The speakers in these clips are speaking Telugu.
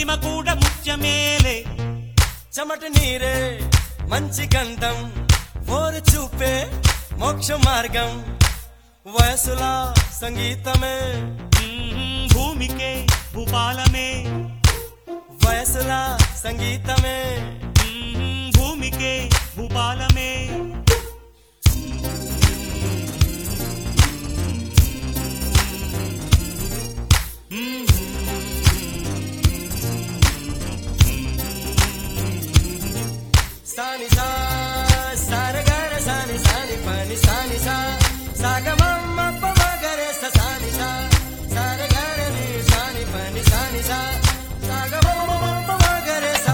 మొటిమ కూడా ముత్యమేలే చెమట నీరే మంచి గంధం ఓరు చూపే మోక్ష మార్గం వయసులా సంగీతమే మ్మ్, భూమికే భూపాలమే వయసులా సంగీతమే మ్మ్, భూమికే భూపాలమే సాని సా సరగర సాని సాని పని సాని సా సాగమమ్మ పమగరే స సాని సా సరగర ని సాని పని సాని సా సాగమమ్మ పమగరే స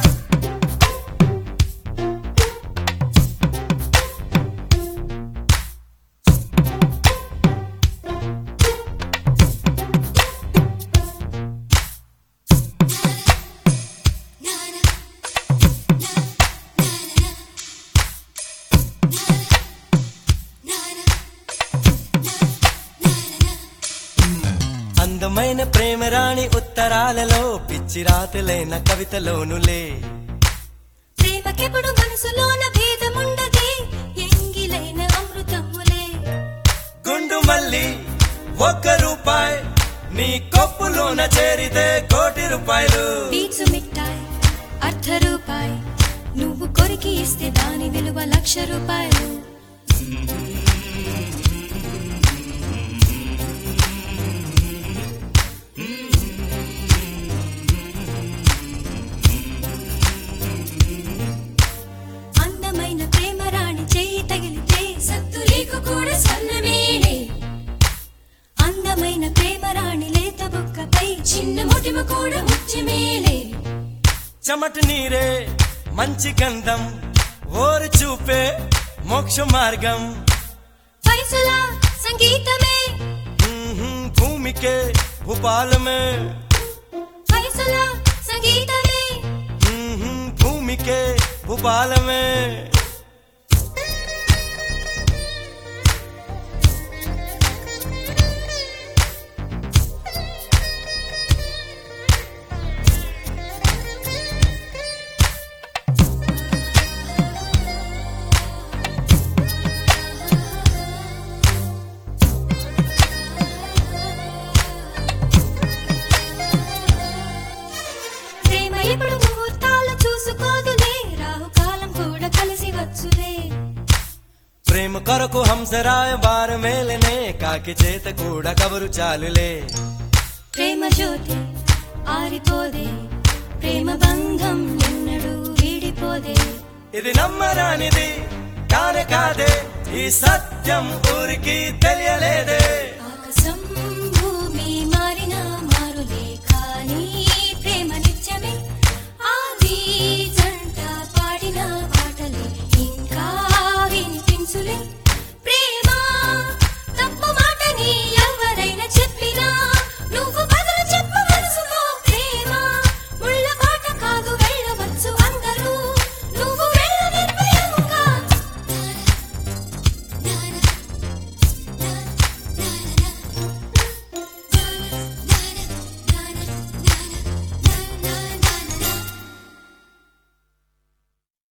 అందమైన ప్రేమరాణి ఉత్తరాలలో పిచ్చి రాతలైన కవితలోనులే ప్రేమకెప్పుడు మనసులోన భేదముండదే ఎంగిలైన అమృతములే గుండు మల్లి ఒక్క రూపాయి నీ కొప్పులోన చేరితే కోటి రూపాయలు పీచు మిఠాయి అర్ధ రూపాయి నువ్వు కొరికి ఇస్తే దాని విలువ లక్ష రూపాయలు అందమైన ప్రేమ రాణి చేయి తగిలితే సత్తులీకు కూడా సన్నమేలే అందమైన ప్రేమ రాణి లేత బుక్కపై చిన్న మొటిమ కూడా ముత్యమేలే చెమట నీరే మంచి గంధం ఓరు చూపే మోక్ష మార్గం వయసుల సంగీతమే మ్మ్హ్మ్, భూమికే భూపాలమే వయసుల సంగీతమే మ్మ్హ్మ్, భూమికే భూపాలమే ప్రేమ ఇప్పుడు ముహూర్తాలు చూసుకోదులే రాహుకాలం కూడా కలిసి వచ్చులే ప్రేమ కొరకు హంసరాయ వార మేలనే కాకి చేత కూడా కబరు చాలులే ప్రేమ జ్యోతి ఆరిపోదే ప్రేమ బంధం ఎన్నడూ వీడిపోదే ఇది నమ్మరానిది కానే కాదే ఈ సత్యం ఊరికి తెలియలేదే ఆకాశం